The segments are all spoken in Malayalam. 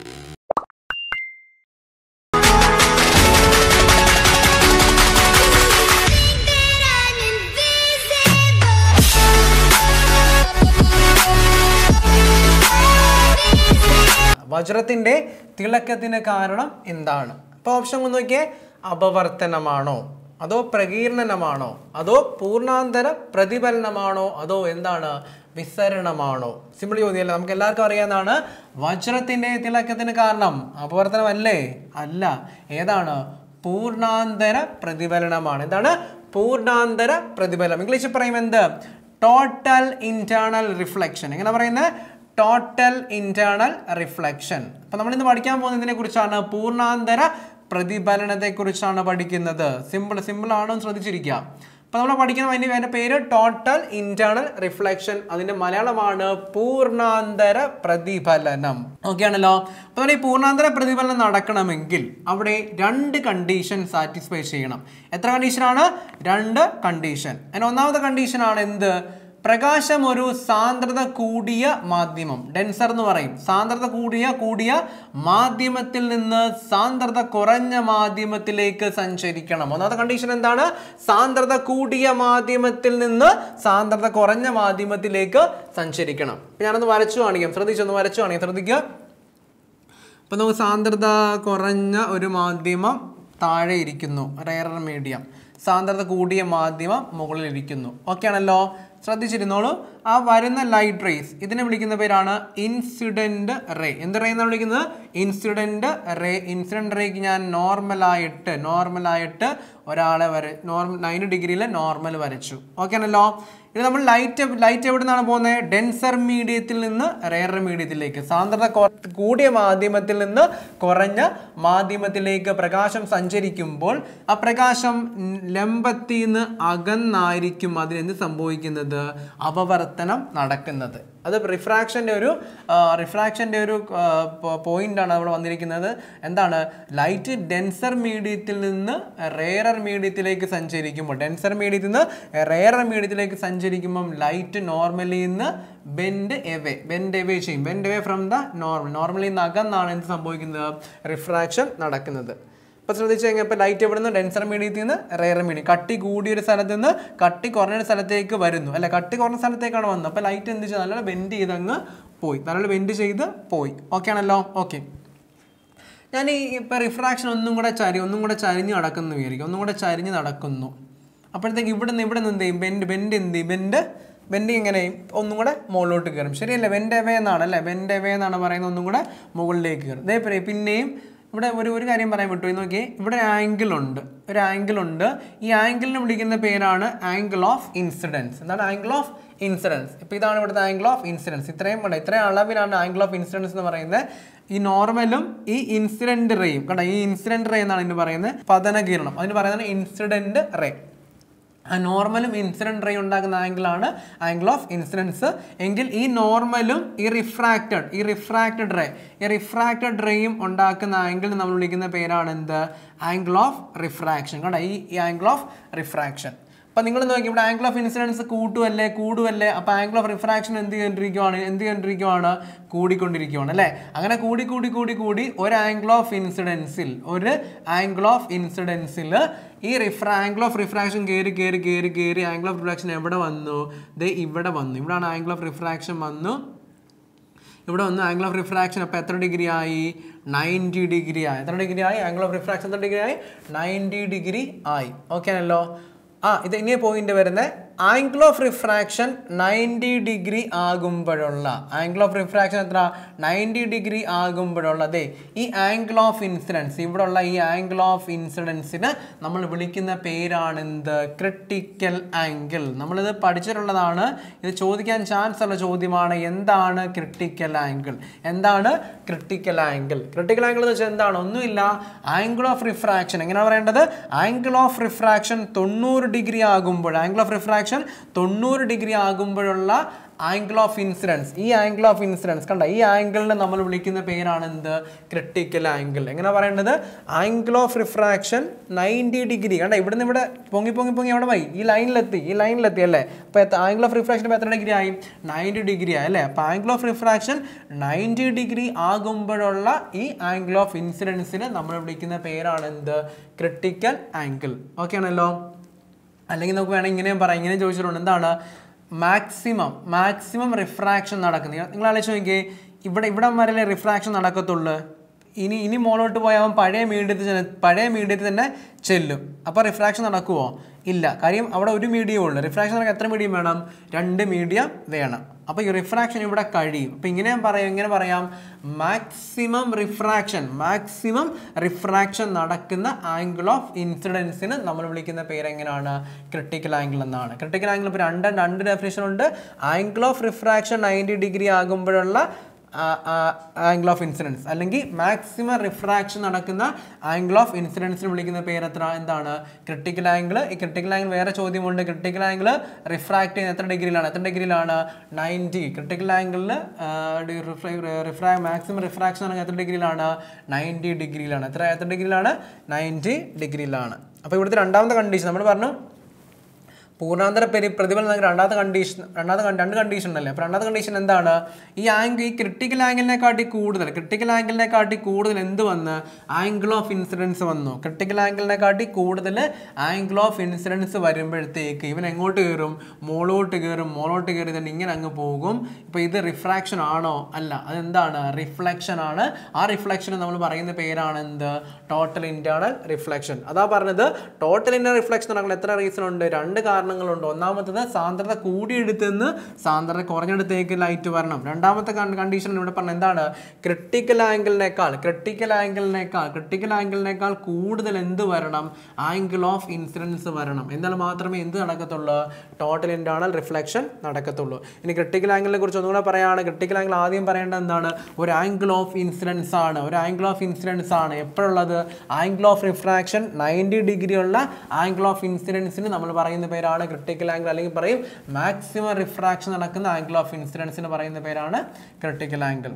വജ്രത്തിന്റെ തിളക്കത്തിന് കാരണം എന്താണ് അപ്പോൾ ഓപ്ഷൻ ഒന്ന് നോക്കിയേ അപവർത്തനമാണോ അതോ പ്രകീർണനമാണോ അതോ പൂർണ്ണാന്തര പ്രതിഫലനമാണോ അതോ എന്താണ് വിസരണമാണോ സിമ്പിൾ ചോദ്യമല്ല നമുക്ക് എല്ലാവർക്കും അറിയാവുന്നതാണ് വജ്രത്തിന്റെ തിളക്കത്തിന് കാരണം അപവർത്തനമല്ലേ അല്ല ഏതാണ് പൂർണ്ണാന്തര പ്രതിഫലനമാണ് എന്താണ് പൂർണ്ണാന്തര പ്രതിഫലനം ഇംഗ്ലീഷിൽ പറയും എന്ത് ടോട്ടൽ ഇന്റേണൽ റിഫ്ലക്ഷൻ എങ്ങനെ പറയുന്നത് ടോട്ടൽ ഇന്റേണൽ റിഫ്ലക്ഷൻ അപ്പൊ നമ്മൾ ഇന്ന് പഠിക്കാൻ പോകുന്നതിനെ കുറിച്ചാണ് പൂർണ്ണാന്തര പ്രതിഫലനത്തെ കുറിച്ചാണ് പഠിക്കുന്നത് സിമ്പിൾ സിമ്പിൾ ആണോ എന്ന് ശ്രദ്ധിച്ചിരിക്കുക അപ്പൊ നമ്മൾ പഠിക്കുന്ന അതിന്റെ അതിന്റെ പേര് ടോട്ടൽ ഇന്റേണൽ റിഫ്ലക്ഷൻ അതിന്റെ മലയാളമാണ് പൂർണ്ണാന്തര പ്രതിഫലനം ഓക്കെ ആണല്ലോ അപ്പൊ നമ്മുടെ ഈ പൂർണ്ണാന്തര പ്രതിഫലനം നടക്കണമെങ്കിൽ അവിടെ രണ്ട് കണ്ടീഷൻ സാറ്റിസ്ഫൈ ചെയ്യണം എത്ര കണ്ടീഷനാണ് രണ്ട് കണ്ടീഷൻ അതിന് ഒന്നാമത്തെ കണ്ടീഷനാണ് എന്ത് പ്രകാശം ഒരു സാന്ദ്രത കൂടിയ മാധ്യമം ഡെൻസർ എന്ന് പറയും സാന്ദ്രത കൂടിയ കൂടിയ മാധ്യമത്തിൽ നിന്ന് സാന്ദ്രത കുറഞ്ഞ മാധ്യമത്തിലേക്ക് സഞ്ചരിക്കണം ഒന്നാമത്തെ കണ്ടീഷൻ എന്താണ് സാന്ദ്രത കൂടിയ മാധ്യമത്തിൽ നിന്ന് സാന്ദ്രത കുറഞ്ഞ മാധ്യമത്തിലേക്ക് സഞ്ചരിക്കണം ഇപ്പൊ ഞാനൊന്ന് വരച്ചു കാണിക്കാം ശ്രദ്ധിച്ചൊന്ന് വരച്ചു കാണിക്കാം ശ്രദ്ധിക്കുക അപ്പൊ നമുക്ക് സാന്ദ്രത കുറഞ്ഞ ഒരു മാധ്യമം താഴെ ഇരിക്കുന്നു റയറർ മീഡിയം സാന്ദ്രത കൂടിയ മാധ്യമം മുകളിൽ ഇരിക്കുന്നു ഓക്കെ ആണല്ലോ ശ്രദ്ധിച്ചിരുന്നോളൂ ആ വരുന്ന ലൈറ്റ് റേസ് ഇതിനെ വിളിക്കുന്ന പേരാണ് ഇൻസിഡന്റ് റേ എന്ത് റേ എന്നാണ് വിളിക്കുന്നത് ഇൻസിഡന്റ് റേ ഇൻസിഡന്റ് റേക്ക് ഞാൻ നോർമലായിട്ട് നോർമലായിട്ട് ഒരാളെ വര നോർമൽ നയൻറ്റി ഡിഗ്രിയിൽ നോർമൽ വരച്ചു ഓക്കെ ആണല്ലോ ഇത് നമ്മൾ ലൈറ്റ് ലൈറ്റ് എവിടെ നിന്നാണ് പോകുന്നത് ഡെൻസർ മീഡിയത്തിൽ നിന്ന് റെയർ മീഡിയത്തിലേക്ക് സാന്ദ്രത കൊ- കൂടിയ മാധ്യമത്തിൽ നിന്ന് കുറഞ്ഞ മാധ്യമത്തിലേക്ക് പ്രകാശം സഞ്ചരിക്കുമ്പോൾ ആ പ്രകാശം ഉം, ലംബത്തിൽ നിന്ന് അകന്നായിരിക്കും അതിനെന്ത് സംഭവിക്കുന്നത് അപവർത്തനം നടക്കുന്നത് അത് റിഫ്രാക്ഷൻ്റെ ഒരു റിഫ്രാക്ഷൻ്റെ ഒരു പോയിന്റ് ആണ് അവിടെ വന്നിരിക്കുന്നത് എന്താണ് ലൈറ്റ് ഡെൻസർ മീഡിയത്തിൽ നിന്ന് റെയറർ മീഡിയത്തിലേക്ക് സഞ്ചരിക്കുമ്പോൾ ഡെൻസർ മീഡിയത്തിൽ നിന്ന് റെയറർ മീഡിയത്തിലേക്ക് സഞ്ചരിക്കുമ്പം ലൈറ്റ് നോർമലി നിന്ന് ബെൻഡ് എവേ ബെൻഡ് എവേ ചെയ്യും bend away from the normal നോർമലി നിന്ന് അകന്നാണ് എന്ത് സംഭവിക്കുന്നത് റിഫ്രാക്ഷൻ നടക്കുന്നത് ഇപ്പൊ ശ്രദ്ധിച്ചു കഴിഞ്ഞാൽ ഇപ്പൊ ലൈറ്റ് എവിടെ നിന്ന് ഡെൻസർ മീഡിയത്തിൽ നിന്ന് റെയർ മീഡിയം കട്ടി കൂടിയ ഒരു സ്ഥലത്ത് നിന്ന് കട്ടി കുറഞ്ഞ സ്ഥലത്തേക്ക് വരുന്നു അല്ലെ കട്ടി കുറഞ്ഞ സ്ഥലത്തേക്കാണ് വന്നത് അപ്പൊ ലൈറ്റ് എന്ത് ചെയ്തു നല്ലോണം ബെൻഡ് ചെയ്ത് അങ്ങ് പോയി നല്ലോണം ബെൻഡ് ചെയ്ത് പോയി ഓക്കെ ആണല്ലോ ഓക്കെ ഞാൻ ഈ ഇപ്പം റിഫ്രാക്ഷൻ ഒന്നും കൂടെ ചരി ഒന്നും കൂടെ ചരിഞ്ഞ് നടക്കുന്നു വിചാരിക്കും ഒന്നും കൂടെ ചരിഞ്ഞ് നടക്കുന്നു അപ്പോഴത്തേക്ക് ഇവിടെ നിന്ന് ഇവിടെ നിന്ന് എന്ത് ചെയ്യും ബെൻഡ് ബെൻഡ് എന്ത് ചെയ്യും ബെൻഡ് ബെൻഡ് ഇങ്ങനെ ചെയ്യും. ഒന്നും കൂടെ മുകളിലോട്ട് കയറും ശരിയല്ലേ ബെൻഡ് എവേ എന്നാണ് അല്ലേ ബെൻഡ് എവേ എന്നാണ് പറയുന്നത് ഒന്നും കൂടെ മുകളിലേക്ക് കയറും ഇതേ പിന്നെയും ഇവിടെ ഒരു ഒരു കാര്യം പറയാൻ വിട്ടു പോയി നോക്കിയേ ഇവിടെ ആംഗിൾ ഉണ്ട് ഒരു ആംഗിൾ ഉണ്ട് ഈ ആംഗിളിനെ വിളിക്കുന്ന പേരാണ് ആംഗിൾ ഓഫ് ഇൻസിഡൻസ് എന്താണ് ആംഗിൾ ഓഫ് ഇൻസിഡൻസ് ഇപ്പോൾ ഇതാണ് ഇവിടുത്തെ ആംഗിൾ ഓഫ് ഇൻസിഡൻസ് ഇത്രയും വേണ്ട ഇത്രയും അളവിലാണ് ആംഗിൾ ഓഫ് ഇൻസിഡൻസ് എന്ന് പറയുന്നത് ഈ നോർമലും ഈ ഇൻസിഡന്റ് റേയും കണ്ടോ ഈ ഇൻസിഡന്റ് റേ എന്നാണ് ഇതിന് പറയുന്നത് പതനകിരണം അതിന് പറയുന്നത് ഇൻസിഡന്റ് റേ ആ നോർമലും ഇൻസിഡന്റ് റേ ഉണ്ടാക്കുന്ന ആംഗിളാണ് ആംഗിൾ ഓഫ് ഇൻസിഡൻസ് എങ്കിൽ ഈ നോർമലും ഈ റിഫ്രാക്റ്റഡ് ഈ റിഫ്രാക്റ്റഡ് റേ ഈ റിഫ്രാക്റ്റഡ് റേയും ഉണ്ടാക്കുന്ന ആംഗിൾ നമ്മൾ വിളിക്കുന്ന പേരാണ് എന്ത് ആംഗിൾ ഓഫ് റിഫ്രാക്ഷൻ കണ്ടോ ഈ ആംഗിൾ ഓഫ് റിഫ്രാക്ഷൻ അപ്പം നിങ്ങൾ നോക്കി ഇവിടെ ആംഗിൾ ഓഫ് ഇൻസിഡൻസ് കൂട്ടുമല്ലേ കൂടുമല്ലേ അപ്പോൾ ആംഗിൾ ഓഫ് റിഫ്രാക്ഷൻ എന്ത് ചെയ്തുകൊണ്ടിരിക്കുവാണ് എന്ത് ചെയ്തുകൊണ്ടിരിക്കുവാണ് കൂടിക്കൊണ്ടിരിക്കുവാണ് അല്ലേ അങ്ങനെ കൂടി കൂടി കൂടി കൂടി ഒരു ആംഗിൾ ഓഫ് ഇൻസിഡൻസിൽ ഒരു ആംഗിൾ ഓഫ് ഇൻസിഡൻസിൽ ഈ റിഫ്രാ ആംഗിൾ ഓഫ് റിഫ്രാക്ഷൻ കയറി കയറി കയറി കയറി ആംഗിൾ ഓഫ് റിഫ്രാക്ഷൻ എവിടെ വന്നു ദേ ഇവിടെ വന്നു ഇവിടെയാണ് ആംഗിൾ ഓഫ് റിഫ്രാക്ഷൻ വന്നു ഇവിടെ വന്ന് ആംഗിൾ ഓഫ് റിഫ്രാക്ഷൻ അപ്പോൾ എത്ര ഡിഗ്രി ആയി നയൻറ്റി ഡിഗ്രി ആയി എത്ര ഡിഗ്രി ആയി ആംഗിൾ ഓഫ് റിഫ്രാക്ഷൻ എത്ര ഡിഗ്രി ആയി നയൻറ്റി ഡിഗ്രി ആയി ഓക്കെ ആണല്ലോ ആ ഇത് ഇനി പോയിന്റ് വരുന്നത് angle of refraction ninety degree ആകുമ്പോഴുള്ള ആംഗിൾ ഓഫ് റിഫ്രാക്ഷൻ എത്ര നയൻറ്റി ഡിഗ്രി ആകുമ്പോഴുള്ള അതെ ഈ ആംഗിൾ ഓഫ് ഇൻസിഡൻസ് ഇവിടെയുള്ള ഈ ആംഗിൾ ഓഫ് ഇൻസിഡൻസിന് നമ്മൾ വിളിക്കുന്ന പേരാണ് എന്ത് ക്രിട്ടിക്കൽ ആംഗിൾ നമ്മളിത് പഠിച്ചിട്ടുള്ളതാണ് ഇത് ചോദിക്കാൻ ചാൻസ് ഉള്ള ചോദ്യമാണ് എന്താണ് ക്രിട്ടിക്കൽ ആംഗിൾ എന്താണ് ക്രിട്ടിക്കൽ ആംഗിൾ ക്രിട്ടിക്കൽ ആംഗിൾ എന്ന് വെച്ചാൽ എന്താണ് ഒന്നുമില്ല ആംഗിൾ ഓഫ് റിഫ്രാക്ഷൻ എങ്ങനെയാണ് പറയേണ്ടത് ആംഗിൾ ഓഫ് റിഫ്രാക്ഷൻ തൊണ്ണൂറ് ഡിഗ്രി ആകുമ്പോൾ ആംഗിൾ ഓഫ് റിഫ്രാക്ഷൻ റിഫ്രാക്ഷൻ തൊണ്ണൂറ് ഡിഗ്രി ആകുമ്പോഴുള്ള ആംഗിൾ ഓഫ് ഇൻസിഡൻസ് ഈ ആംഗിൾ ഓഫ് ഇൻസിഡൻസ് കണ്ട ഈ ആംഗിളിനെ നമ്മൾ വിളിക്കുന്ന പേരാണ് എന്ത് ക്രിട്ടിക്കൽ ആംഗിൾ എങ്ങനെ പറയേണ്ടത് angle of refraction ninety degree കണ്ട ഇവിടുന്ന് ഇവിടെ പൊങ്ങി പൊങ്ങി പൊങ്ങി അവിടെ പോയി ഈ ലൈനിലെത്തി ഈ ലൈനിലെത്തി അല്ലേ അപ്പോൾ ആംഗിൾ ഓഫ് റിഫ്രാക്ഷൻ ഇപ്പോൾ എത്ര ഡിഗ്രി ആയി നയൻറ്റി ഡിഗ്രി ആയി അല്ലേ അപ്പോൾ angle of refraction ninety degree ആകുമ്പോഴുള്ള ഈ ആംഗിൾ ഓഫ് ഇൻസിഡൻസിന് നമ്മൾ വിളിക്കുന്ന പേരാണ് എന്ത് ക്രിട്ടിക്കൽ ആംഗിൾ ഓക്കെ ആണല്ലോ അല്ലെങ്കിൽ നമുക്ക് വേണമെങ്കിൽ ഇങ്ങനെയും പറയാം ഇങ്ങനെയും ചോദിച്ചിട്ടുണ്ട് എന്താണ് മാക്സിമം മാക്സിമം റിഫ്രാക്ഷൻ നടക്കുന്നത് നിങ്ങൾ ആലോചിച്ച് നോക്കിയേ ഇവിടെ ഇവിടെ വരെ റിഫ്രാക്ഷൻ നടക്കത്തുള്ളൂ ഇനി ഇനി മോളോട്ട് പോയാൽ അവൻ പഴയ മീഡിയത്തിൽ ചെന്ന് പഴയ മീഡിയത്തിൽ തന്നെ ചെല്ലും അപ്പോൾ റിഫ്രാക്ഷൻ നടക്കുമോ ഇല്ല കാര്യം അവിടെ ഒരു മീഡിയം ഉള്ളൂ റിഫ്രാക്ഷൻ നടക്കാൻ എത്ര മീഡിയം വേണം രണ്ട് മീഡിയം വേണം അപ്പോൾ ഈ റിഫ്രാക്ഷൻ ഇവിടെ കഴിയും അപ്പോൾ ഇങ്ങനെ പറയാം ഇങ്ങനെ പറയാം മാക്സിമം റിഫ്രാക്ഷൻ മാക്സിമം റിഫ്രാക്ഷൻ നടക്കുന്ന ആംഗിൾ ഓഫ് ഇൻസിഡൻസിന് നമ്മൾ വിളിക്കുന്ന പേര് എങ്ങനെയാണ് ക്രിട്ടിക്കൽ ആംഗിൾ എന്നാണ് ക്രിട്ടിക്കൽ ആംഗിൾ ഇപ്പോൾ രണ്ട് രണ്ട് ഡെഫിനേഷൻ ഉണ്ട് angle of refraction ninety degree ആകുമ്പോഴുള്ള ആംഗിൾ ഓഫ് ഇൻസിഡൻസ് അല്ലെങ്കിൽ മാക്സിമം റിഫ്രാക്ഷൻ നടക്കുന്ന ആംഗിൾ ഓഫ് ഇൻസിഡൻസിന് വിളിക്കുന്ന പേര് എത്ര എന്താണ് ക്രിട്ടിക്കൽ ആംഗിൾ ഈ ക്രിട്ടിക്കൽ ആംഗിൾ വേറെ ചോദ്യമുണ്ട് ക്രിട്ടിക്കൽ ആംഗിൾ റിഫ്രാക്ട് ചെയ്യുന്ന എത്ര ഡിഗ്രിയിലാണ് എത്ര ഡിഗ്രിയിലാണ് നയൻറ്റി ക്രിട്ടിക്കൽ ആംഗിളിൽ റിഫ്രാ മാക്സിമം റിഫ്രാക്ഷൻ നടക്കുന്ന എത്ര ഡിഗ്രിയിലാണ് നയൻറ്റി ഡിഗ്രിയിലാണ് എത്ര എത്ര ഡിഗ്രിയിലാണ് നയൻറ്റി ഡിഗ്രിയിലാണ് അപ്പോൾ ഇവിടുത്തെ രണ്ടാമത്തെ കണ്ടീഷൻ നമ്മൾ പറഞ്ഞു പൂർണ്ണാന്തര പെരി പ്രതിഫലം നൽകുന്ന രണ്ടാമത്തെ കണ്ടീഷൻ രണ്ടാമത്തെ കൺ- രണ്ട് കണ്ടീഷൻ ഉണ്ടല്ലേ അപ്പോൾ രണ്ടാമത്തെ കണ്ടീഷൻ എന്താണ് ഈ ആംഗിൾ ഈ ക്രിട്ടിക്കൽ ആംഗിളിനെക്കാട്ടി കൂടുതൽ ക്രിട്ടിക്കൽ ആംഗിളിനെക്കാട്ടി കൂടുതൽ എന്ത് വന്ന് ആംഗിൾ ഓഫ് ഇൻസിഡൻസ് വന്നു ക്രിട്ടിക്കൽ ആംഗിളിനെക്കാട്ടി കൂടുതൽ ആംഗിൾ ഓഫ് ഇൻസിഡൻസ് വരുമ്പോഴത്തേക്ക് ഇവൻ എങ്ങോട്ട് കയറും മോളോട്ട് കയറും മോളോട്ട് കയറി തന്നെ ഇങ്ങനെ അങ്ങ് പോകും ഇപ്പോൾ ഇത് റിഫ്രാക്ഷൻ ആണോ അല്ല അതെന്താണ് റിഫ്ലക്ഷൻ ആണ് ആ റിഫ്ലക്ഷൻ നമ്മൾ പറയുന്ന പേരാണ് എന്ത് ടോട്ടൽ ഇന്റേണൽ റിഫ്ലക്ഷൻ അതാ പറഞ്ഞത് ടോട്ടൽ ഇന്റേണൽ റിഫ്ലക്ഷൻ നടക്കുന്ന എത്ര റീസൺ ഉണ്ട് രണ്ട് കാരണങ്ങളുണ്ട് ഒന്നാമത്തത് സാന്ദ്രത കൂടിയെടുത്തുനിന്ന് സാന്ദ്രത കുറഞ്ഞെടുത്തേക്ക് ലൈറ്റ് വരണം രണ്ടാമത്തെ കണ്ടീഷൻ ഇവിടെ പറഞ്ഞ എന്താണ് ക്രിട്ടിക്കൽ ആംഗിളിനേക്കാൾ ക്രിട്ടിക്കൽ ആംഗിളിനേക്കാൾ ക്രിട്ടിക്കൽ ആംഗിളിനേക്കാൾ കൂടുതൽ എന്ത് വരണം ആംഗിൾ ഓഫ് ഇൻസിഡൻസ് വരണം എന്നാൽ മാത്രമേ എന്ത് നടക്കത്തുള്ളൂ ടോട്ടൽ ഇന്റേണൽ റിഫ്ലക്ഷൻ നടക്കത്തുള്ളൂ ഇനി ക്രിട്ടിക്കൽ ആംഗിളിനെ കുറിച്ച് ഒന്നുകൂടെ പറയുകയാണ് ക്രിട്ടിക്കൽ ആംഗിൾ ആദ്യം പറയേണ്ടത് എന്താണ് ഒരു ആംഗിൾ ഓഫ് ഇൻസിഡൻസ് ആണ് ഒരു ആംഗിൾ ഓഫ് ഇൻസിഡൻസ് ആണ് എപ്പോഴുള്ളത് angle of refraction ninety degree ഉള്ള ആംഗിൾ ഓഫ് ഇൻസിഡൻസിന് നമ്മൾ പറയുന്ന പേരാണ് ക്രിട്ടിക്കൽ ആംഗിൾ അല്ലെങ്കിൽ പറയും മാക്സിമം റിഫ്രാക്ഷൻ നടക്കുന്ന ആംഗിൾ ഓഫ് ഇൻസിഡൻസിന് പറയുന്ന പേരാണ് ക്രിട്ടിക്കൽ ആംഗിൾ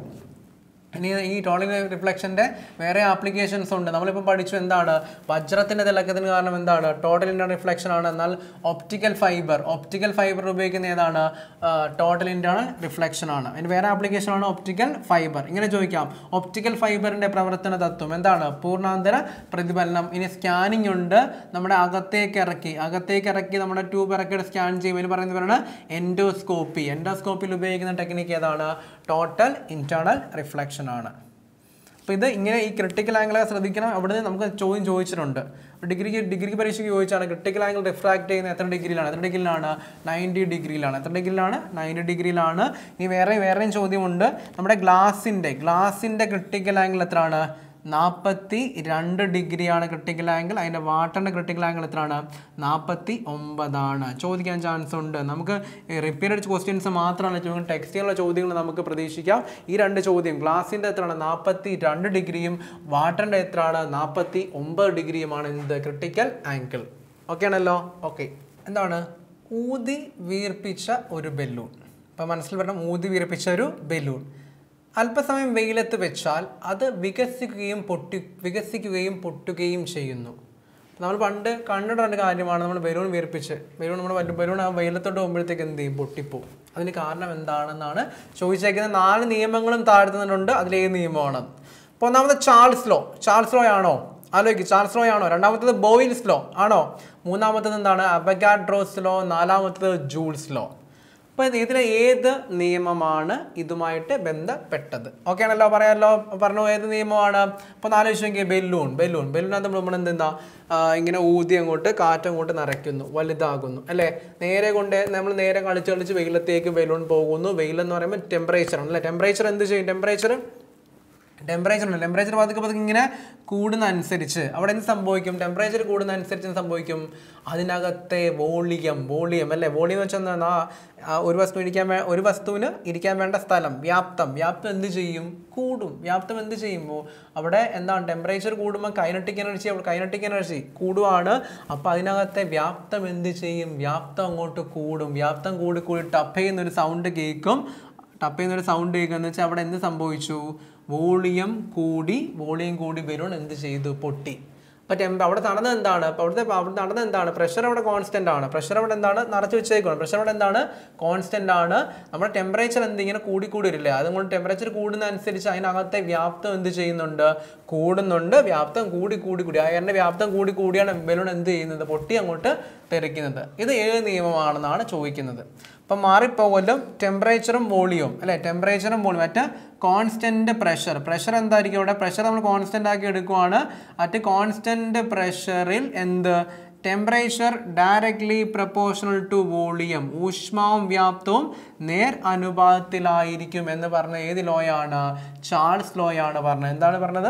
ഇനി ഈ ടോളിൻ റിഫ്ലക്ഷൻ്റെ വേറെ ആപ്ലിക്കേഷൻസ് ഉണ്ട് നമ്മളിപ്പോൾ പഠിച്ചു എന്താണ് വജ്രത്തിൻ്റെ തിളക്കത്തിന് കാരണം എന്താണ് ടോട്ടൽ ഇൻറ്റർ റിഫ്ലക്ഷൻ ആണ് എന്നാൽ ഒപ്റ്റിക്കൽ ഫൈബർ ഒപ്റ്റിക്കൽ ഫൈബർ ഉപയോഗിക്കുന്ന ഏതാണ് ടോട്ടൽ ഇൻറ്റേണൽ റിഫ്ലക്ഷൻ ആണ് അതിന് വേറെ ആപ്ലിക്കേഷൻ ആണ് ഒപ്റ്റിക്കൽ ഫൈബർ ഇങ്ങനെ ചോദിക്കാം ഒപ്റ്റിക്കൽ ഫൈബറിൻ്റെ പ്രവർത്തന തത്വം എന്താണ് പൂർണ്ണാന്തര പ്രതിഫലനം ഇനി സ്കാനിങ് ഉണ്ട് നമ്മുടെ അകത്തേക്ക് ഇറക്കി അകത്തേക്ക് ഇറക്കി നമ്മുടെ ട്യൂബ് ഇറക്കിയിട്ട് സ്കാൻ ചെയ്യും ഇതിന് പറയുന്ന പേരാണ് എൻഡോസ്കോപ്പി എൻഡോസ്കോപ്പിയിൽ ഉപയോഗിക്കുന്ന ടെക്നിക്ക് ഏതാണ് ടോട്ടൽ ഇൻറ്റേർണൽ റിഫ്ലക്ഷൻ ആണ് അപ്പോൾ ഇത് ഇങ്ങനെ ഈ ക്രിട്ടിക്കൽ ആംഗിളെ ശ്രദ്ധിക്കണം അവിടുന്ന് നമുക്ക് ചോദ്യം ചോദിച്ചിട്ടുണ്ട് ഡിഗ്രിക്ക് ഡിഗ്രിക്ക് പരീക്ഷയ്ക്ക് ചോദിച്ചാണ് ക്രിട്ടിക്കൽ ആംഗിൾ റിഫ്രാക്ട് ചെയ്യുന്ന എത്ര ഡിഗ്രിയിലാണ് എത്ര ഡിഗ്രിയിലാണ് നയൻറ്റി ഡിഗ്രിയിലാണ് എത്ര ഡിഗ്രിയിലാണ് നയൻറ്റി ഡിഗ്രിയിലാണ് ഇനി വേറെ വേറെയും ചോദ്യമുണ്ട് നമ്മുടെ ഗ്ലാസിൻ്റെ ഗ്ലാസിൻ്റെ ക്രിട്ടിക്കൽ ആംഗിൾ എത്രയാണ് നാൽപ്പത്തി രണ്ട് ഡിഗ്രിയാണ് ക്രിട്ടിക്കൽ ആംഗിൾ അതിൻ്റെ വാട്ടറിൻ്റെ ക്രിട്ടിക്കൽ ആംഗിൾ എത്രയാണ് നാൽപ്പത്തി ഒമ്പതാണ് ചോദിക്കാൻ ചാൻസ് ഉണ്ട് നമുക്ക് റിപ്പീറ്റഡ് ക്വസ്റ്റ്യൻസ് മാത്രമല്ല ചോദിക്കുന്നത് ടെക്സ്റ്റിലുള്ള ചോദ്യങ്ങൾ നമുക്ക് പ്രതീക്ഷിക്കാം ഈ രണ്ട് ചോദ്യം ഗ്ലാസിൻ്റെ എത്രയാണ് നാൽപ്പത്തി രണ്ട് ഡിഗ്രിയും വാട്ടറിൻ്റെ എത്രയാണ് നാൽപ്പത്തി ഒമ്പത് ഡിഗ്രിയുമാണ് എന്ത് ക്രിട്ടിക്കൽ ആംഗിൾ ഓക്കെ ആണല്ലോ ഓക്കെ എന്താണ് ഊതി വീർപ്പിച്ച ഒരു ബെല്ലൂൺ അപ്പോൾ മനസ്സിൽ വരണം ഊതി വീർപ്പിച്ച ഒരു ബെല്ലൂൺ അല്പസമയം വെയിലത്ത് വെച്ചാൽ അത് വികസിക്കുകയും പൊട്ടി വികസിക്കുകയും പൊട്ടുകയും ചെയ്യുന്നു നമ്മൾ പണ്ട് കണ്ടിട്ടുള്ള കാര്യമാണ് നമ്മൾ ബലൂൺ വീർപ്പിച്ച് ബലൂൺ നമ്മൾ ബലൂൺ ആ വെയിലത്തോട്ട് പോകുമ്പോഴത്തേക്ക് എന്ത് ചെയ്യും പൊട്ടിപ്പോവും അതിന് കാരണം എന്താണെന്നാണ് ചോദിച്ചേക്കുന്ന നാല് നിയമങ്ങളും താഴ്ത്തുന്നുണ്ട് അതിലേത് നിയമമാണ് അപ്പോൾ ഒന്നാമത് ചാൾസ് ലോ ചാൾസ് ലോ ആണോ ആലോചിക്കും ചാൾസ് ലോ ആണോ രണ്ടാമത്തത് ബോയിൽസ് ലോ ആണോ മൂന്നാമത്തത് എന്താണ് അബഗാഡ്രോസ് ലോ നാലാമത്തത് ജൂൾസ് ലോ അപ്പോൾ ഇതിലെ ഏത് നിയമമാണ് ഇതുമായിട്ട് ബന്ധപ്പെട്ടത് ഓക്കെ ആണല്ലോ പറയാമല്ലോ പറഞ്ഞു ഏത് നിയമമാണ് അപ്പോൾ ആലോചിച്ച് നോക്കിയാൽ ബെല്ലൂൺ ബെല്ലൂൺ ബെല്ലൂണകത്ത് നമ്മൾ എന്താ ഇങ്ങനെ ഊതി അങ്ങോട്ട് കാറ്റ് അങ്ങോട്ട് നിറയ്ക്കുന്നു വലുതാകുന്നു അല്ലേ നേരെ കൊണ്ട് നമ്മൾ നേരെ കളിച്ച് കളിച്ച് വെയിലത്തേക്ക് ബലൂൺ പോകുന്നു വെയിലെന്ന് പറയുമ്പോൾ ടെമ്പറേച്ചർ ആണ് അല്ലേ ടെമ്പറേച്ചർ എന്ത് ചെയ്യും ടെമ്പറേച്ചർ ടെമ്പറേച്ചർ ഉണ്ട് ടെമ്പറേച്ചർ പതുക്കെ പതുക്കെ ഇങ്ങനെ കൂടുന്ന അനുസരിച്ച് അവിടെ എന്ത് സംഭവിക്കും ടെമ്പറേച്ചർ കൂടുന്ന അനുസരിച്ച് എന്ത് സംഭവിക്കും അതിനകത്തെ വോളിയം വോളിയം അല്ലേ വോളിയം വെച്ചാൽ എന്താണ് ആ- ആ ഒരു വസ്തു ഇരിക്കാൻ വേ ഒരു വസ്തുവിന് ഇരിക്കാൻ വേണ്ട സ്ഥലം വ്യാപ്തം വ്യാപ്തം എന്ത് ചെയ്യും കൂടും വ്യാപ്തം എന്ത് ചെയ്യുമ്പോൾ അവിടെ എന്താണ് ടെമ്പറേച്ചർ കൂടുമ്പോൾ കൈനറ്റിക് എനർജി അവിടെ കൈനറ്റിക് എനർജി കൂടുവാണ് അപ്പോൾ അതിനകത്തെ വ്യാപ്തം എന്ത് ചെയ്യും വ്യാപ്തം അങ്ങോട്ട് കൂടും വ്യാപ്തം കൂടി കൂടി ടപ്പ് ചെയ്യുന്ന ഒരു സൗണ്ട് കേൾക്കും ടപ്പ് ചെയ്യുന്ന ഒരു സൗണ്ട് കേൾക്കുക എന്ന് വെച്ചാൽ അവിടെ എന്ത് സംഭവിച്ചു വോളിയം കൂടി വോളിയം കൂടി ബലൂൺ എന്ത് ചെയ്തു പൊട്ടി അപ്പോൾ ടെമ്പ അവിടെ നടന്നത് എന്താണ് അപ്പോൾ അവിടുത്തെ അവിടെ നടന്നത് എന്താണ് പ്രഷർ അവിടെ കോൺസ്റ്റന്റ് ആണ് പ്രഷർ അവിടെ എന്താണ് നിറച്ച് വെച്ചേക്കണം പ്രഷർ അവിടെ എന്താണ് കോൺസ്റ്റന്റ് ആണ് നമ്മുടെ ടെമ്പറേച്ചർ എന്ത് ഇങ്ങനെ കൂടി കൂടി വരില്ലേ അതുകൊണ്ട് ടെമ്പറേച്ചർ കൂടുന്ന അനുസരിച്ച് അതിനകത്തെ വ്യാപ്തം എന്ത് ചെയ്യുന്നുണ്ട് കൂടുന്നുണ്ട് വ്യാപ്തം കൂടി കൂടി കൂടി അയറിന്റെ വ്യാപ്തം കൂടി കൂടിയാണ് ബലൂൺ എന്ത് ചെയ്യുന്നത് പൊട്ടി അങ്ങോട്ട് തെറിക്കുന്നത് ഇത് ഏത് നിയമമാണെന്നാണ് ചോദിക്കുന്നത് അപ്പം മാറിപ്പോകലും ടെമ്പറേച്ചറും വോളിയവും അല്ലേ ടെമ്പറേച്ചറും വോളിയം മറ്റേ കോൺസ്റ്റന്റ് പ്രഷർ പ്രഷർ എന്തായിരിക്കും ഇവിടെ പ്രഷർ നമ്മൾ കോൺസ്റ്റന്റ് ആക്കി എടുക്കുവാണ് അറ്റ് കോൺസ്റ്റന്റ് പ്രഷറിൽ എന്ത് temperature directly proportional to volume ഊഷ്മാവും വ്യാപ്തവും നേർ അനുപാതത്തിലായിരിക്കും എന്ന് പറഞ്ഞ ഏത് ലോയാണ് ചാൾസ് ലോയാണ് പറഞ്ഞത് എന്താണ് പറഞ്ഞത്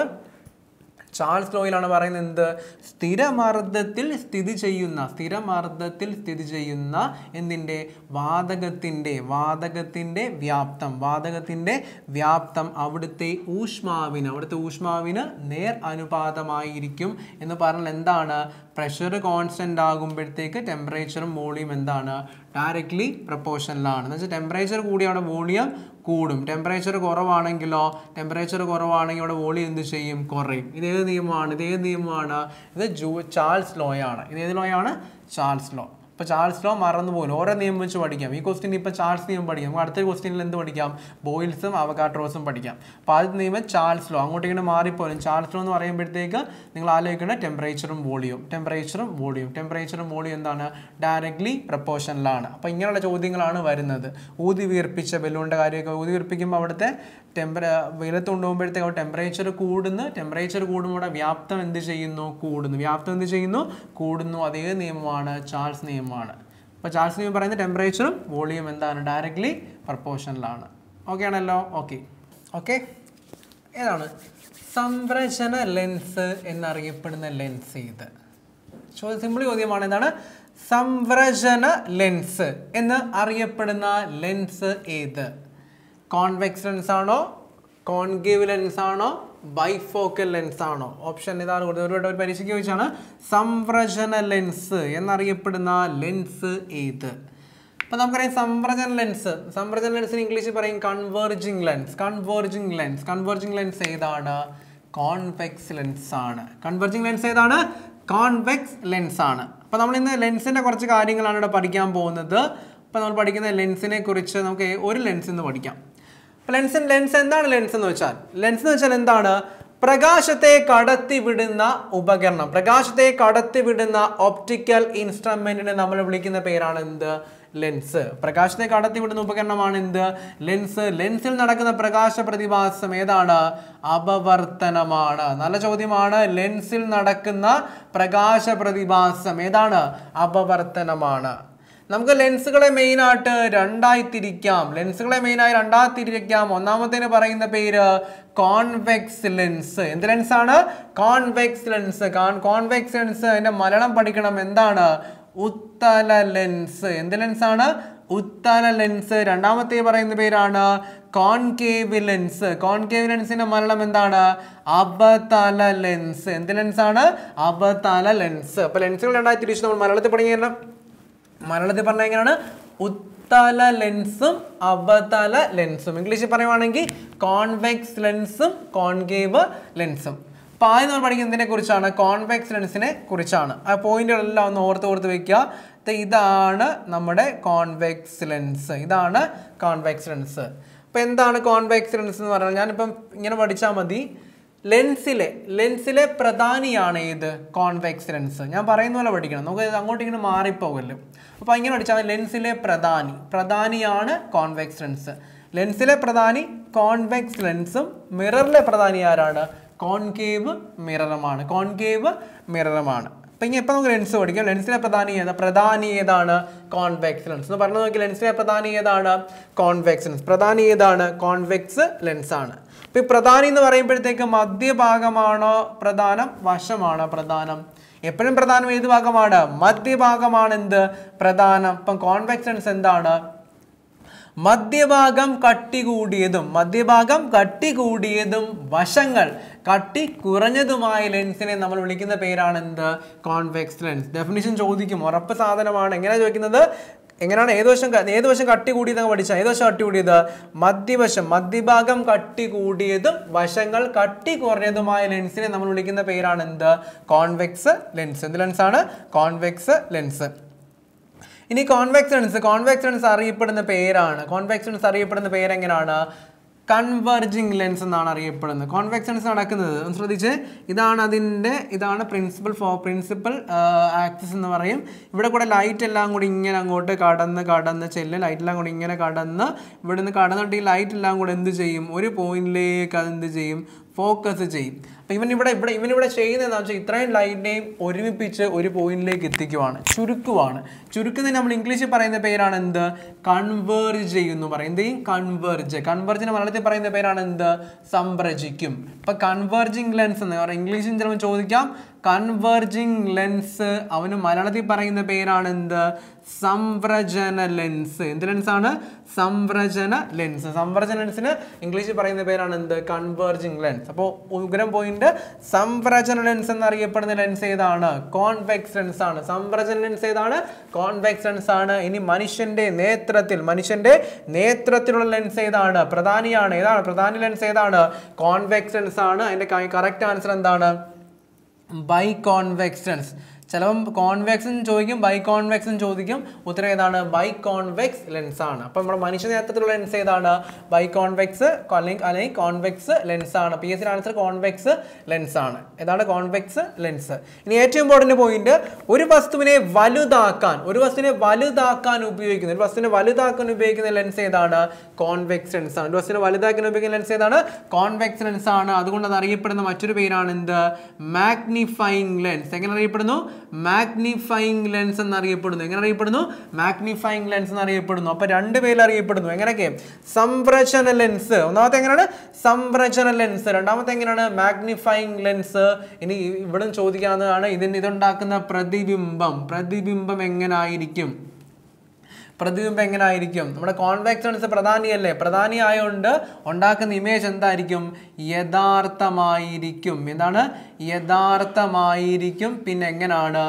ചാൾസ് ലോയിലാണ് പറയുന്നത് എന്ത് സ്ഥിരമർദ്ദത്തിൽ സ്ഥിതി ചെയ്യുന്ന സ്ഥിരമർദ്ദത്തിൽ സ്ഥിതി ചെയ്യുന്ന എന്തിൻ്റെ വാതകത്തിൻ്റെ വാതകത്തിൻ്റെ വ്യാപ്തം വാതകത്തിൻ്റെ വ്യാപ്തം അവിടുത്തെ ഊഷ്മാവിന് അവിടുത്തെ ഊഷ്മാവിന് നേർ അനുപാതമായിരിക്കും എന്ന് പറഞ്ഞാൽ എന്താണ് പ്രഷർ കോൺസ്റ്റന്റ് ആകുമ്പോഴത്തേക്ക് ടെമ്പറേച്ചറും വോളിയം എന്താണ് ഡയറക്ട്ലി പ്രപ്പോർഷനിലാണ് എന്ന് വെച്ചാൽ ടെമ്പറേച്ചർ കൂടി അവിടെ വോളിയം കൂടും ടെമ്പറേച്ചർ കുറവാണെങ്കിലോ ടെമ്പറേച്ചർ കുറവാണെങ്കിൽ അവിടെ വോളിയം എന്ത് ചെയ്യും കുറയും ഇത് ഏത് നിയമമാണ് ഇത് ഏത് നിയമമാണ് ഇത് ജൂ ചാൾസ് ലോയാണ് ഇത് ഏത് ലോയാണ് ചാൾസ് ലോ ഇപ്പോൾ ചാൾസ് ലോ മറന്നു പോകും ഓരോ നിയമം വെച്ച് പഠിക്കാം ഈ ക്വസ്റ്റ്യൻ ഇപ്പോൾ ചാൾസ് നിയമം പഠിക്കാം നമുക്ക് അടുത്ത ക്വസ്റ്റ്യനിൽ എന്ത് പഠിക്കാം ബോയിൽസും അവകാട്രോസും പഠിക്കാം അപ്പോൾ ആദ്യത്തെ നിയമം ചാൾസ് ലോ അങ്ങോട്ട് ഇങ്ങനെ മാറിപ്പോലും ചാൾസ് ലോ എന്ന് പറയുമ്പോഴത്തേക്ക് നിങ്ങൾ ആലോചിക്കേണ്ട ടെമ്പറേച്ചറും വോളിയും ടെമ്പറേച്ചറും വോളിയും ടെമ്പറേച്ചറും വോളിയും എന്താണ് ഡയറക്ട്ലി പ്രപ്പോർഷനിലാണ് അപ്പോൾ ഇങ്ങനെയുള്ള ചോദ്യങ്ങളാണ് വരുന്നത് ഊതി വീർപ്പിച്ച ബലൂണിൻ്റെ കാര്യമൊക്കെ ഊതി വീർപ്പിക്കുമ്പോൾ അവിടുത്തെ ടെമ്പറ വെയിലത്ത് കൊണ്ടുപോകുമ്പോഴത്തേക്ക് അവിടെ ടെമ്പറേച്ചർ കൂടുന്നു ടെമ്പറേച്ചർ കൂടുമ്പോൾ അവിടെ വ്യാപ്തം എന്ത് ചെയ്യുന്നു കൂടുന്നു വ്യാപ്തം എന്ത് ചെയ്യുന്നു കൂടുന്നു അതേ നിയമമാണ് ചാൾസ് നിയമമാണ് അപ്പോൾ ചാൾസ് നിയമം പറയുന്നത് ടെമ്പറേച്ചറും വോളിയം എന്താണ് ഡയറക്ട്ലി പ്രപ്പോർഷനിലാണ് ഓക്കെ ആണല്ലോ ഓക്കെ ഓക്കെ ഏതാണ് സംരചന ലെൻസ് എന്നറിയപ്പെടുന്ന ലെൻസ് ഇത് ചോദ്യം സിമ്പിൾ ചോദ്യമാണ് എന്താണ് സംരചന ലെൻസ് എന്ന് അറിയപ്പെടുന്ന ലെൻസ് ഏത് കോൺവെക്സ് ലെൻസ് ആണോ കോൺകേവ് ലെൻസ് ആണോ ബൈഫോക്കൽ ലെൻസ് ആണോ ഓപ്ഷൻ ഇതാണ് കൊടുത്തത് ഒരു വട്ടം ഒരു പരീക്ഷയ്ക്ക് ചോദിച്ചാണ് സംരചന ലെൻസ് എന്നറിയപ്പെടുന്ന ലെൻസ് ഏത് അപ്പോൾ നമുക്കറിയാം സംപ്രജന ലെൻസ് സംപ്രജന ലെൻസിന് ഇംഗ്ലീഷിൽ പറയും converging lens converging lens converging lens ഏതാണ് കോൺവെക്സ് ലെൻസ് ആണ് കൺവേർജിങ് ലെൻസ് ഏതാണ് കോൺവെക്സ് ലെൻസ് ആണ് അപ്പോൾ നമ്മൾ ഇന്ന് ലെൻസിൻ്റെ കുറച്ച് കാര്യങ്ങളാണ് ഇവിടെ പഠിക്കാൻ പോകുന്നത് അപ്പോൾ നമ്മൾ പഠിക്കുന്ന ലെൻസിനെ കുറിച്ച് നമുക്ക് ഒരു ലെൻസ് എന്ന് പഠിക്കാം അപ്പോൾ ലെൻസ് ലെൻസ് എന്താണ് ലെൻസ് എന്ന് വെച്ചാൽ ലെൻസ് എന്ന് വെച്ചാൽ എന്താണ് പ്രകാശത്തെ കടത്തിവിടുന്ന ഉപകരണം പ്രകാശത്തെ കടത്തിവിടുന്ന ഒപ്റ്റിക്കൽ ഇൻസ്ട്രുമെന്റിനെ നമ്മൾ വിളിക്കുന്ന പേരാണ് എന്ത് ലെൻസ് പ്രകാശത്തെ കടത്തിവിടുന്ന ഉപകരണമാണ് എന്ത് ലെൻസ് ലെൻസിൽ നടക്കുന്ന പ്രകാശ പ്രതിഭാസം ഏതാണ് അപവർത്തനമാണ് നല്ല ചോദ്യമാണ് ലെൻസിൽ നടക്കുന്ന പ്രകാശ പ്രതിഭാസം ഏതാണ് അപവർത്തനമാണ് നമുക്ക് ലെൻസുകളെ മെയിനായിട്ട് രണ്ടായി തിരിക്കാം ലെൻസുകളെ മെയിനായി രണ്ടായി തിരിക്കാം ഒന്നാമത്തേന് പറയുന്ന പേര് കോൺവെക്സ് ലെൻസ് എന്ത് ലെൻസാണ് കോൺവെക്സ് ലെൻസ് കോൺവെക്സ് ലെൻസ് അതിന്റെ മലയാളം പഠിക്കണം എന്താണ് ഉത്തല ലെൻസ് എന്ത് ലെൻസാണ് ഉത്തല ലെൻസ് രണ്ടാമത്തെ പറയുന്ന പേരാണ് കോൺകേവ് ലെൻസ് കോൺകേവ് ലെൻസിന്റെ മലയാളം എന്താണ് അബതല ലെൻസ് എന്ത് ലെൻസാണ് അബതല ലെൻസ് അപ്പൊ ലെൻസുകൾ രണ്ടായി തിരിച്ച് നമ്മൾ മലയാളത്തിൽ പഠിക്കണം മലയാളത്തിൽ പറഞ്ഞ എങ്ങനെയാണ് ഉത്തല ലെൻസും അവതല ലെൻസും ഇംഗ്ലീഷിൽ പറയുവാണെങ്കിൽ കോൺവെക്സ് ലെൻസും കോൺകേവ് ലെൻസും അപ്പോൾ ആദ്യം നമ്മൾ പഠിക്കുന്നതിനെ കുറിച്ചാണ് കോൺവെക്സ് ലെൻസിനെ കുറിച്ചാണ് ആ പോയിന്റുകളെല്ലാം ഒന്ന് ഓർത്ത് ഓർത്ത് വെക്കുക ദേ ഇതാണ് നമ്മുടെ കോൺവെക്സ് ലെൻസ് ഇതാണ് കോൺവെക്സ് ലെൻസ് അപ്പോൾ എന്താണ് കോൺവെക്സ് ലെൻസ് എന്ന് പറഞ്ഞാൽ ഞാനിപ്പം ഇങ്ങനെ പഠിച്ചാൽ മതി ലെൻസിലെ ലെൻസിലെ പ്രധാനിയാണ് ഏത് കോൺവെക്സ് ലെൻസ് ഞാൻ പറയുന്ന പോലെ പഠിക്കണം നമുക്ക് ഇത് അങ്ങോട്ട് ഇങ്ങനെ മാറിപ്പോകല്ലോ അപ്പോൾ ഇങ്ങനെ പഠിച്ചാൽ മതി. ലെൻസിലെ പ്രധാനി പ്രധാനിയാണ് കോൺവെക്സ് ലെൻസ് ലെൻസിലെ പ്രധാനി കോൺവെക്സ് ലെൻസും മിററിലെ പ്രധാനി ആരാണ് കോൺകേവ് മിററുമാണ് കോൺകേവ് മിററുമാണ് അപ്പം ഇനി എപ്പോൾ നമുക്ക് ലെൻസ് പഠിക്കാം ലെൻസിലെ പ്രധാനി ഏതാ പ്രധാനി ഏതാണ് കോൺവെക്സ് ലെൻസ് എന്ന് പറഞ്ഞു നോക്കി ലെൻസിലെ പ്രധാനി ഏതാണ് കോൺവെക്സ് ലെൻസ് പ്രധാനി ഏതാണ് കോൺവെക്സ് ലെൻസ് ആണ് അപ്പോൾ ഈ പ്രധാനി എന്ന് പറയുമ്പോഴത്തേക്ക് മധ്യഭാഗമാണോ പ്രധാനം വശമാണോ പ്രധാനം എപ്പോഴും പ്രധാനം ഏത് ഭാഗമാണ് മധ്യഭാഗമാണ് എന്ത് പ്രധാനം ഇപ്പം കോൺവെക്സ് ലെൻസ് എന്താണ് മധ്യഭാഗം കട്ടി കൂടിയതും മധ്യഭാഗം കട്ടി കൂടിയതും വശങ്ങൾ കട്ടി കുറഞ്ഞതുമായ ലെൻസിനെ നമ്മൾ വിളിക്കുന്ന പേരാണ് എന്ത് കോൺവെക്സ് ലെൻസ് ഡെഫിനിഷൻ ചോദിക്കും ഉറപ്പ് സാധനമാണ് എങ്ങനെയാണ് ചോദിക്കുന്നത് എങ്ങനെയാണ് ഏത് വശം ക- ഏത് വശം കട്ടി കൂടിയതെന്ന് പഠിച്ചാൽ ഏത് വശം കട്ടി കൂടിയത് മധ്യവശം മധ്യഭാഗം കട്ടി കൂടിയതും വശങ്ങൾ കട്ടി കുറഞ്ഞതുമായ ലെൻസിനെ നമ്മൾ വിളിക്കുന്ന പേരാണ് എന്ത് കോൺവെക്സ് ലെൻസ് എന്ത് ലെൻസാണ് കോൺവെക്സ് ലെൻസ് ഇനി കോൺവെക്സ് ലെൻസ് കോൺവെക്സ് ലെൻസ് അറിയപ്പെടുന്ന പേരാണ് കോൺവെക്സ് ലെൻസ് അറിയപ്പെടുന്ന പേര് എങ്ങനെയാണ് കൺവെർജിങ് ലെൻസ് എന്നാണ് അറിയപ്പെടുന്നത് കോൺവെക്സ് ലെൻസ് നടക്കുന്നത് ഒന്ന് ശ്രദ്ധിച്ച് ഇതാണ് അതിൻ്റെ ഇതാണ് പ്രിൻസിപ്പൽ ഫോ പ്രിൻസിപ്പൽ ആക്സിസ് എന്ന് പറയും ഇവിടെ കൂടെ ലൈറ്റ് എല്ലാം കൂടി ഇങ്ങനെ അങ്ങോട്ട് കടന്ന് കടന്ന് ചെല്ലും ലൈറ്റ് എല്ലാം കൂടി ഇങ്ങനെ കടന്ന് ഇവിടെ നിന്ന് കടന്നിട്ട് ഈ ലൈറ്റ് എല്ലാം കൂടെ എന്ത് ചെയ്യും ഒരു പോയിന്റിലേക്ക് അത് എന്ത് ചെയ്യും ഫോക്കസ് ചെയ്യും അപ്പം ഇവൻ ഇവിടെ ഇവിടെ ഇവൻ ഇവിടെ ചെയ്യുന്നത് എന്താണെന്ന് വെച്ചാൽ ഇത്രയും ലൈറ്റിനെയും ഒരുമിപ്പിച്ച് ഒരു പോയിന്റിലേക്ക് എത്തിക്കുവാണ് ചുരുക്കുവാണ് ചുരുക്കുന്നതിന് നമ്മൾ ഇംഗ്ലീഷിൽ പറയുന്ന പേരാണ് എന്ത് കൺവേർജ് ചെയ്യുന്നു പറയും എന്ത് ചെയ്യും കൺവേർജ് കൺവേർജിന് മലയാളത്തിൽ പറയുന്ന പേരാണ് എന്ത് സംപ്രജിക്കും ഇപ്പൊ കൺവേർജിങ് ലെൻസ് എന്ന് പറയാം ഇംഗ്ലീഷിൽ ചിലപ്പോൾ ചോദിക്കാം കൺവേർജിങ് ലെൻസ് അവന് മലയാളത്തിൽ പറയുന്ന പേരാണ് എന്ത് സംവ്രജന ലെൻസ് എന്ത് ലെൻസാണ് സംവ്രജന ലെൻസ് സംവ്രജന ലെൻസിന് ഇംഗ്ലീഷിൽ പറയുന്ന പേരാണ് എന്ത് കൺവേർജിങ് ലെൻസ് അപ്പോൾ ഉഗ്രം പോയിന്റ് സംവ്രജന ലെൻസ് എന്നറിയപ്പെടുന്ന ലെൻസ് ഏതാണ് കോൺവെക്സ് ലെൻസ് ആണ് സംവ്രജന ലെൻസ് ഏതാണ് കോൺവെക്സ് ലെൻസ് ആണ് ഇനി മനുഷ്യന്റെ നേത്രത്തിൽ മനുഷ്യന്റെ നേത്രത്തിലുള്ള ലെൻസ് ഏതാണ് പ്രധാനിയാണ് ഏതാണ് പ്രധാന ലെൻസ് ഏതാണ് കോൺവെക്സ് ലെൻസ് ആണ് അതിന്റെ കറക്റ്റ് ആൻസർ എന്താണ് ബൈ കോൺവെക്സ് ലെൻസ് ചിലപ്പം കോൺവെക്സും ചോദിക്കും ബൈ കോൺവെക്സും ചോദിക്കും ഉത്തരം ഏതാണ് ബൈ കോൺവെക്സ് ലെൻസ് ആണ് അപ്പം നമ്മുടെ മനുഷ്യ നേത്രത്തിലുള്ള ലെൻസ് ഏതാണ് ബൈ കോൺവെക്സ് അല്ലെങ്കിൽ അല്ലെങ്കിൽ കോൺവെക്സ് ലെൻസ് ആണ് P S C answer convex lens ആണ് ഏതാണ് കോൺവെക്സ് ലെൻസ് ഇനി ഏറ്റവും ഇമ്പോർട്ടൻറ്റ് പോയിന്റ് ഒരു വസ്തുവിനെ വലുതാക്കാൻ ഒരു വസ്തുവിനെ വലുതാക്കാൻ ഉപയോഗിക്കുന്ന ഒരു വസ്തുവിനെ വലുതാക്കാൻ ഉപയോഗിക്കുന്ന ലെൻസ് ഏതാണ് കോൺവെക്സ് ലെൻസ് ആണ് ഒരു വസ്തുവിനെ വലുതാക്കാൻ ഉപയോഗിക്കുന്ന ലെൻസ് ഏതാണ് കോൺവെക്സ് ലെൻസ് ആണ് അതുകൊണ്ട് അത് അറിയപ്പെടുന്ന മറ്റൊരു പേരാണ് എന്ത് മാഗ്നിഫൈങ് ലെൻസ് എങ്ങനെ അറിയപ്പെടുന്നു മാഗ്നിഫൈങ് ലെൻസ് എന്നറിയപ്പെടുന്നു എങ്ങനെ അറിയപ്പെടുന്നു മാഗ്നിഫൈങ് ലെൻസ് എന്നറിയപ്പെടുന്നു അപ്പൊ രണ്ട് പേരിൽ അറിയപ്പെടുന്നു എങ്ങനെയൊക്കെ സംരചന ലെൻസ് ഒന്നാമത്തെ എങ്ങനെയാണ് സംരചന ലെൻസ് രണ്ടാമത്തെ എങ്ങനെയാണ് മാഗ്നിഫൈങ് ലെൻസ് ഇനി ഇവിടെ ചോദിക്കാവുന്നതാണ് ഇതിന് ഇതുണ്ടാക്കുന്ന പ്രതിബിംബം പ്രതിബിംബം എങ്ങനായിരിക്കും പ്രതിബിംബം എങ്ങനെ ആയിരിക്കും നമ്മുടെ കോൺവെക്സ് ലെൻസ് പ്രധാനിയല്ലേ പ്രധാനി ആയതുകൊണ്ട് ഉണ്ടാക്കുന്ന ഇമേജ് എന്തായിരിക്കും യഥാർത്ഥമായിരിക്കും എന്താണ് യഥാർത്ഥമായിരിക്കും പിന്നെ എങ്ങനെയാണ്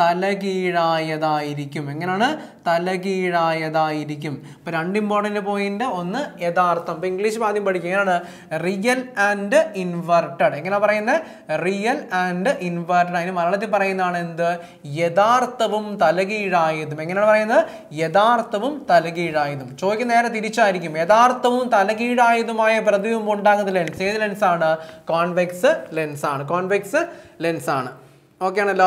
തലകീഴായതായിരിക്കും എങ്ങനെയാണ് തലകീഴായതായിരിക്കും ഇപ്പൊ രണ്ട് ഇമ്പോർട്ടൻ്റ് പോയിന്റ് ഒന്ന് യഥാർത്ഥം ഇപ്പൊ ഇംഗ്ലീഷ് ആദ്യം പഠിക്കും എങ്ങനെയാണ് റിയൽ ആൻഡ് ഇൻവെർട്ടഡ് എങ്ങനെ പറയുന്നത് റിയൽ ആൻഡ് ഇൻവെർട്ടഡ് അതിന് മലയാളത്തിൽ പറയുന്നതാണ് എന്ത് യഥാർത്ഥവും തലകീഴായതും എങ്ങനെയാണ് പറയുന്നത് യഥാർത്ഥവും തലകീഴായതും ചോദിക്കുന്ന നേരെ തിരിച്ചായിരിക്കും യഥാർത്ഥവും തലകീഴായതുമായ പ്രതിബിംബം ഉണ്ടാകുന്ന ലെൻസ് ഏത് ലെൻസാണ് കോൺവെക്സ് ലെൻസ് ആണ് കോൺവെക്സ് ലെൻസ് ആണ് ഓക്കെ ആണല്ലോ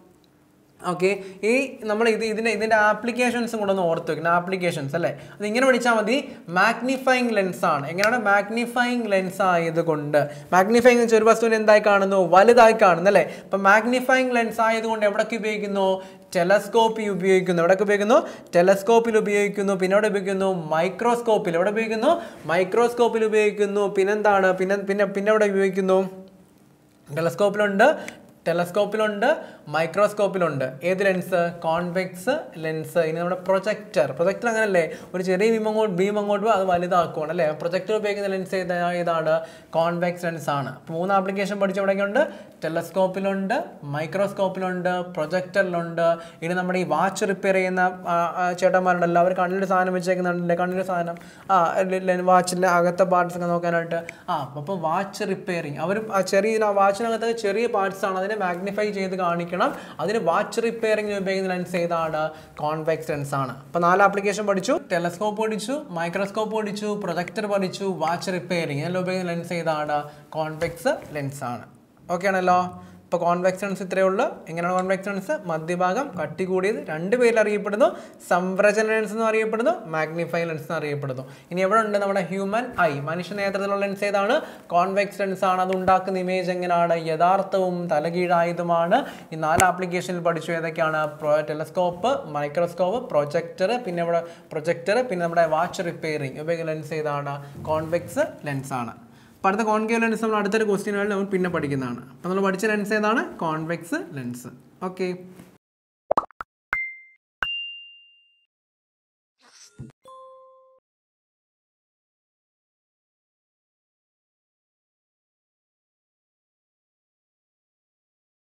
ഓക്കെ ഈ നമ്മൾ ഇത് ഇതിൻ്റെ ഇതിൻ്റെ ആപ്ലിക്കേഷൻസും കൂടെ ഒന്ന് ഓർത്ത് വെക്കണം ആപ്ലിക്കേഷൻസ് അല്ലേ അത് ഇങ്ങനെ പഠിച്ചാൽ മതി മാഗ്നിഫൈങ് ലെൻസ് ആണ് എങ്ങനെയാണ് മാഗ്നിഫൈങ് ലെൻസ് ആയതുകൊണ്ട് മാഗ്നിഫൈങ് വെച്ചാൽ ഒരു വസ്തുവിനെ എന്തായി കാണുന്നു വലുതായി കാണുന്നു അല്ലേ അപ്പം മാഗ്നിഫൈങ് ലെൻസ് ആയതുകൊണ്ട് എവിടൊക്കെ ഉപയോഗിക്കുന്നു ടെലസ്കോപ്പിൽ ഉപയോഗിക്കുന്നു എവിടെയൊക്കെ ഉപയോഗിക്കുന്നു ടെലസ്കോപ്പിൽ ഉപയോഗിക്കുന്നു പിന്നെ എവിടെ ഉപയോഗിക്കുന്നു മൈക്രോസ്കോപ്പിൽ എവിടെ ഉപയോഗിക്കുന്നു മൈക്രോസ്കോപ്പിൽ ഉപയോഗിക്കുന്നു പിന്നെന്താണ് പിന്നെ പിന്നെ പിന്നെ എവിടെ ഉപയോഗിക്കുന്നു ടെലസ്കോപ്പിലുണ്ട് ടെലസ്കോപ്പിലുണ്ട് മൈക്രോസ്കോപ്പിലുണ്ട് ഏത് ലെൻസ് കോൺവെക്സ് ലെൻസ് ഇനി നമ്മുടെ പ്രൊജക്ടർ പ്രൊജക്ടർ അങ്ങനല്ലേ ഒരു ചെറിയ ബീം അങ്ങോട്ട് ബീം അങ്ങോട്ട് പോകും അത് വലുതാക്കുവാണ് അല്ലേ പ്രൊജക്ടർ ഉപയോഗിക്കുന്ന ലെൻസ് ഏതാ ഏതാണ് കോൺവെക്സ് ലെൻസ് ആണ് അപ്പോൾ മൂന്ന് ആപ്ലിക്കേഷൻ പഠിച്ച എവിടെയൊക്കെയുണ്ട് ടെലസ്കോപ്പിലുണ്ട് മൈക്രോസ്കോപ്പിലുണ്ട് പ്രൊജക്ടറിലുണ്ട് ഇനി നമ്മുടെ ഈ വാച്ച് റിപ്പയർ ചെയ്യുന്ന ആ, ആ, ചേട്ടന്മാരുണ്ടല്ലോ അവർ കണ്ണിൽ സാധനം വെച്ചേക്കുന്നുണ്ടല്ലേ കണ്ണിൽ സാധനം ആ വാച്ചിൻ്റെ അകത്തെ പാർട്സ് ഒക്കെ നോക്കാനായിട്ട് ആ അപ്പോൾ വാച്ച് റിപ്പയറിങ് അവർ ആ ചെറിയ വാച്ചിനകത്ത് ചെറിയ പാർട്സ് ആണ് അതിനെ മാഗ്നിഫൈ ചെയ്ത് കാണിക്കണം അതിന് വാച്ച് റിപ്പയറിംഗ് ഉപയോഗിക്കുന്ന ലെൻസ് ഏതാണ് കോൺവെക്സ് ലെൻസ് ആണ് അപ്പോൾ നാല് ആപ്ലിക്കേഷൻ പഠിച്ചു ടെലസ്കോപ്പ് പഠിച്ചു മൈക്രോസ്കോപ്പ് പഠിച്ചു പ്രൊജക്ടർ പഠിച്ചു വാച്ച് റിപ്പയറിംഗ് എല്ലാം ഉപയോഗിക്കുന്ന ലെൻസ് ഏതാണ് കോൺവെക്സ് ലെൻസ് ആണ് ഓക്കെ ആണല്ലോ ഇപ്പോൾ കോൺവെക്സ് ലെൻസ് ഇത്രയേ ഉള്ളൂ എങ്ങനെയാണ് കോൺവെക്സ് ലെൻസ് മധ്യഭാഗം കട്ടി കൂടിയത് രണ്ട് പേരിൽ അറിയപ്പെടുന്നു സംരചന ലെൻസ് എന്ന് അറിയപ്പെടുന്നു മാഗ്നിഫൈ ലെൻസ് എന്ന് അറിയപ്പെടുന്നു ഇനി എവിടെ ഉണ്ട് നമ്മുടെ ഹ്യൂമൻ ഐ മനുഷ്യ നേത്രത്തിലുള്ള ലെൻസ് ഏതാണ് കോൺവെക്സ് ലെൻസ് ആണ് അത് ഉണ്ടാക്കുന്ന ഇമേജ് എങ്ങനെയാണ് യഥാർത്ഥവും തലകീഴായതുമാണ് ഈ നാല് ആപ്ലിക്കേഷനിൽ പഠിച്ചു ഏതൊക്കെയാണ് ടെലസ്കോപ്പ് മൈക്രോസ്കോപ്പ് പ്രൊജക്ടർ പിന്നെ ഇവിടെ പ്രൊജക്ടർ പിന്നെ നമ്മുടെ വാച്ച് റിപ്പയറിംഗ് ഉപയോഗിക്കുന്ന ലെൻസ് ഏതാണ് കോൺവെക്സ് ലെൻസ് ആണ് അപ്പോൾ അടുത്ത കോൺകേവ് ലെൻസ് നമ്മൾ അടുത്തൊരു ക്വസ്റ്റ്യനുകളിൽ നമ്മൾ പിന്നെ പഠിക്കുന്നതാണ് അപ്പോൾ നമ്മൾ പഠിച്ച ലെൻസ് ഏതാണ് കോൺവെക്സ് ലെൻസ് ഓക്കെ